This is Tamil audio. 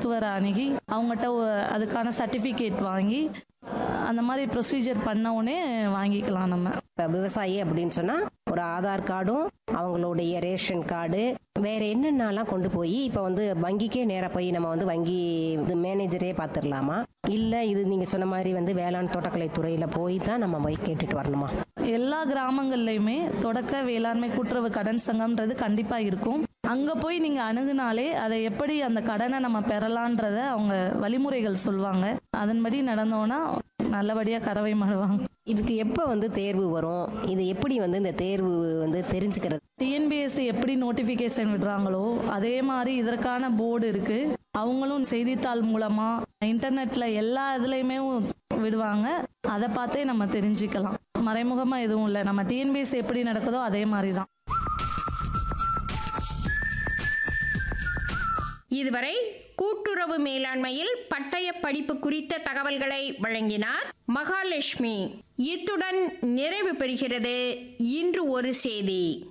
மருத்துவரை அணுகி அவங்ககிட்ட ஒ- அதுக்கான சர்டிஃபிகேட் வாங்கி அஹ், அந்த மாதிரி ப்ரொசீஜர் பண்ண உடனே வாங்கிக்கலாம் நம்ம இப்போ விவசாயி அப்படின்னு சொன்னா ஒரு ஆதார் கார்டும் அவங்களுடைய ரேஷன் கார்டு வேற என்னென்னலாம் கொண்டு போய் இப்போ வந்து வங்கிக்கே நேராக போய் நம்ம வந்து வங்கி இது மேனேஜரே பார்த்துடலாமா இல்லை இது நீங்கள் சொன்ன மாதிரி வந்து வேளாண் தோட்டக்கலை துறையில் போய் தான் நம்ம போய் கேட்டுட்டு வரணுமா எல்லா கிராமங்கள்லையுமே தொடக்க வேளாண்மை கூட்டுறவு கடன் சங்கம்ன்றது கண்டிப்பா இருக்கும் அங்க போய் நீங்க அணுகுனாலே அதை எப்படி அந்த கடனை நம்ம பெறலான்றத அவங்க வழிமுறைகள் சொல்லுவாங்க அதன்படி நடந்தோம்னா நல்லபடியா கறவை மாடுவாங்க இதுக்கு எப்போ வந்து தேர்வு வரும் இது எப்படி வந்து இந்த தேர்வு வந்து தெரிஞ்சுக்கிறது டிஎன்பிஎஸ்சி எப்படி நோட்டிஃபிகேஷன் விடுறாங்களோ அதே மாதிரி இதற்கான போர்டு இருக்கு அவங்களும் செய்தித்தாள் மூலமா இன்டர்நெட்ல எல்லா இதுலயுமே விடுவாங்க அதை பார்த்தே நம்ம தெரிஞ்சுக்கலாம் மறைமுகமா எதுவும் இல்லை நம்ம டிஎன்பிஎஸ்சி எப்படி நடக்குதோ அதே மாதிரி தான் இதுவரை கூட்டுறவு மேலாண்மையில் பட்டய படிப்பு குறித்த தகவல்களை வழங்கினார் மகாலட்சுமி இத்துடன் நிறைவு பெறுகிறது இன்று ஒரு செய்தி